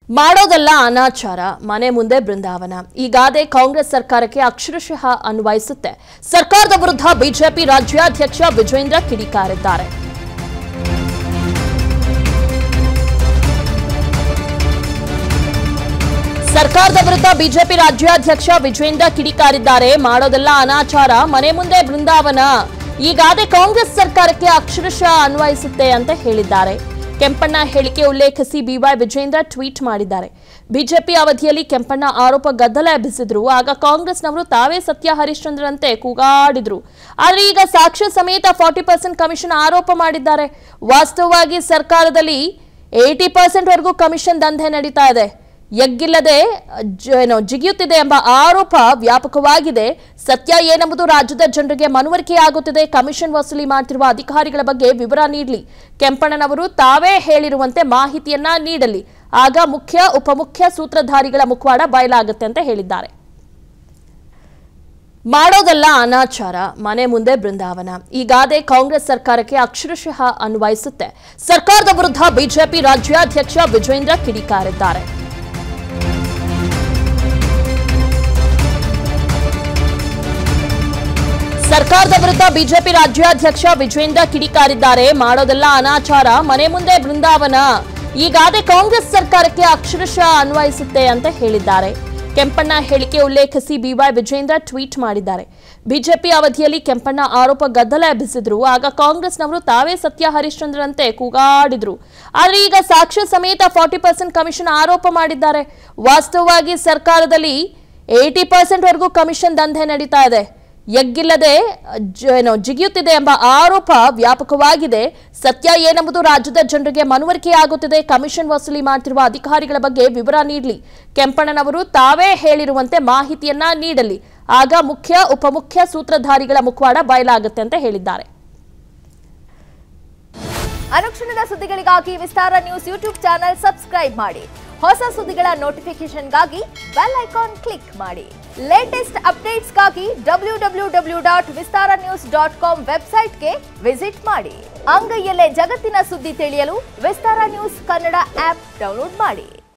ಮಾಡೋದಲ್ಲ ಅನಾಚಾರ ಮನೆ ಮುಂದೆ ಬೃಂದಾವನ ಈ ಗಾದೆ ಕಾಂಗ್ರೆಸ್ ಸರ್ಕಾರಕ್ಕೆ ಅಕ್ಷರಶಃ ಅನ್ವಯಿಸುತ್ತೆ ಸರ್ಕಾರದ ವಿರುದ್ಧ ಬಿಜೆಪಿ ರಾಜ್ಯಾಧ್ಯಕ್ಷ ವಿಜೇಂದ್ರ ಕಿಡಿಕಾರಿದ್ದಾರೆ ಸರ್ಕಾರದ ವಿರುದ್ಧ ಬಿಜೆಪಿ ರಾಜ್ಯಾಧ್ಯಕ್ಷ ವಿಜೇಂದ್ರ ಕಿಡಿಕಾರಿದ್ದಾರೆ ಮಾಡೋದೆಲ್ಲ ಅನಾಚಾರ ಮನೆ ಮುಂದೆ ಬೃಂದಾವನ ಈ ಗಾದೆ ಕಾಂಗ್ರೆಸ್ ಸರ್ಕಾರಕ್ಕೆ ಅಕ್ಷರಶಃ ಅನ್ವಯಿಸುತ್ತೆ ಅಂತ ಹೇಳಿದ್ದಾರೆ ಕೆಂಪಣ್ಣ ಹೇಳಿಕೆ ಉಲ್ಲೇಖಿಸಿ ಬಿವೈ ವಿಜೇಂದ್ರ ಟ್ವೀಟ್ ಮಾಡಿದ್ದಾರೆ ಬಿಜೆಪಿ ಅವಧಿಯಲ್ಲಿ ಕೆಂಪಣ್ಣ ಆರೋಪ ಗದ್ದಲ ಎಬ್ಬಿಸಿದ್ರು ಆಗ ಕಾಂಗ್ರೆಸ್ನವರು ತಾವೇ ಸತ್ಯ ಹರಿಶ್ಚಂದ್ರಂತೆ ಕೂಗಾಡಿದ್ರು ಆದರೆ ಈಗ ಸಾಕ್ಷ್ಯ ಸಮೇತ ಫಾರ್ಟಿ ಪರ್ಸೆಂಟ್ ಕಮಿಷನ್ ಆರೋಪ ಮಾಡಿದ್ದಾರೆ ವಾಸ್ತವವಾಗಿ ಸರ್ಕಾರದಲ್ಲಿ ಏಯ್ಟಿ ಪರ್ಸೆಂಟ್ ವರೆಗೂ ಕಮಿಷನ್ ದಂಧೆ ನಡೀತಾ ಇದೆ ಎಗ್ಗಿಲ್ಲದೆ ಜ- ಏನೋ ಜಿಗಿಯುತ್ತಿದೆ ಎಂಬ ಆರೋಪ ವ್ಯಾಪಕವಾಗಿದೆ ಸತ್ಯ ಏನೆಂಬುದು ರಾಜ್ಯದ ಜನರಿಗೆ ಮನವರಿಕೆಯಾಗುತ್ತಿದೆ ಕಮಿಷನ್ ವಸೂಲಿ ಮಾಡ್ತಿರುವ ಅಧಿಕಾರಿಗಳ ಬಗ್ಗೆ ವಿವರ ನೀಡಲಿ ಕೆಂಪಣ್ಣನವರು ತಾವೇ ಹೇಳಿರುವಂತೆ ಮಾಹಿತಿಯನ್ನ ನೀಡಲಿ ಆಗ ಮುಖ್ಯ ಉಪಮುಖ್ಯ ಸೂತ್ರಧಾರಿಗಳ ಮುಖವಾಡ ಬಯಲಾಗುತ್ತೆ ಅಂತ ಹೇಳಿದ್ದಾರೆ ಮಾಡೋದಲ್ಲ ಅನಾಚಾರ ಮನೆ ಮುಂದೆ ಬೃಂದಾವನ ಈ ಗಾದೆ ಕಾಂಗ್ರೆಸ್ ಸರ್ಕಾರಕ್ಕೆ ಅಕ್ಷರಶಃ ಅನ್ವಯಿಸುತ್ತೆ ಸರ್ಕಾರದ ವಿರುದ್ಧ ಬಿಜೆಪಿ ರಾಜ್ಯಾಧ್ಯಕ್ಷ ವಿಜೇಂದ್ರ ಕಿಡಿಕಾರಿದ್ದಾರೆ ಸರ್ಕಾರದ ವಿರುದ್ಧ ಬಿಜೆಪಿ ರಾಜ್ಯಾಧ್ಯಕ್ಷ ವಿಜೇಂದ್ರ ಕಿಡಿಕಾರಿದ್ದಾರೆ ಮಾಡೋದೆಲ್ಲ ಅನಾಚಾರ ಮನೆ ಮುಂದೆ ಬೃಂದಾವನ ಈ ಗಾದೆ ಕಾಂಗ್ರೆಸ್ ಸರ್ಕಾರಕ್ಕೆ ಅಕ್ಷರಶಃ ಅನ್ವಯಿಸುತ್ತೆ ಅಂತ ಹೇಳಿದ್ದಾರೆ ಕೆಂಪಣ್ಣ ಹೇಳಿಕೆ ಉಲ್ಲೇಖಿಸಿ ಬಿವೈ ವಿಜೇಂದ್ರ ಟ್ವೀಟ್ ಮಾಡಿದ್ದಾರೆ ಬಿಜೆಪಿ ಅವಧಿಯಲ್ಲಿ ಕೆಂಪಣ್ಣ ಆರೋಪ ಗದ್ದಲ ಎಬ್ಬಿಸಿದ್ರು ಆಗ ಕಾಂಗ್ರೆಸ್ನವರು ತಾವೇ ಸತ್ಯ ಹರಿಶ್ಚಂದ್ರಂತೆ ಕೂಗಾಡಿದ್ರು ಆದರೆ ಈಗ ಸಾಕ್ಷ್ಯ ಸಮೇತ ಫಾರ್ಟಿ ಪರ್ಸೆಂಟ್ ಕಮಿಷನ್ ಆರೋಪ ಮಾಡಿದ್ದಾರೆ ವಾಸ್ತವವಾಗಿ ಸರ್ಕಾರದಲ್ಲಿ ಏಯ್ಟಿ ಪರ್ಸೆಂಟ್ ವರೆಗೂ ಕಮಿಷನ್ ದಂಧೆ ನಡೀತಾ ಇದೆ ಎಗ್ಗಿಲ್ಲದೆ ಜ- ಏನೋ ಜಿಗಿಯುತ್ತಿದೆ ಎಂಬ ಆರೋಪ ವ್ಯಾಪಕವಾಗಿದೆ ಸತ್ಯ ಏನೆಂಬುದು ರಾಜ್ಯದ ಜನರಿಗೆ ಮನವರಿಕೆಯಾಗುತ್ತಿದೆ ಕಮಿಷನ್ ವಸೂಲಿ ಮಾಡ್ತಿರುವ ಅಧಿಕಾರಿಗಳ ಬಗ್ಗೆ ವಿವರ ನೀಡಲಿ ಕೆಂಪಣ್ಣನವರು ತಾವೇ ಹೇಳಿರುವಂತೆ ಮಾಹಿತಿಯನ್ನ ನೀಡಲಿ ಆಗ ಮುಖ್ಯ ಉಪಮುಖ್ಯ ಸೂತ್ರಧಾರಿಗಳ ಮುಖವಾಡ ಬಯಲಾಗುತ್ತೆ ಅಂತ ಹೇಳಿದ್ದಾರೆ ಅನುಕ್ಷಣದ ಸುದ್ದಿಗಳಿಗಾಗಿ Vistara news YouTube channel subscribe ಮಾಡಿ ಹೊಸ ಸುದ್ದಿಗಳ ನೋಟಿಫಿಕೇಶನ್ಗಾಗಿ ಬೆಲ್ ಐಕಾನ್ ಕ್ಲಿಕ್ ಮಾಡಿ ಲೇಟೆಸ್ಟ್ ಅಪ್ಡೇಟ್ಸ್ಗಾಗಿ W W W dot Vistara news dot com ವೆಬ್ಸೈಟ್ಗೆ ವಿಸಿಟ್ ಮಾಡಿ ಅಂಗೈಯಲ್ಲೇ ಜಗತ್ತಿನ ಸುದ್ದಿ ತಿಳಿಯಲು Vistara news Kannada app download ಮಾಡಿ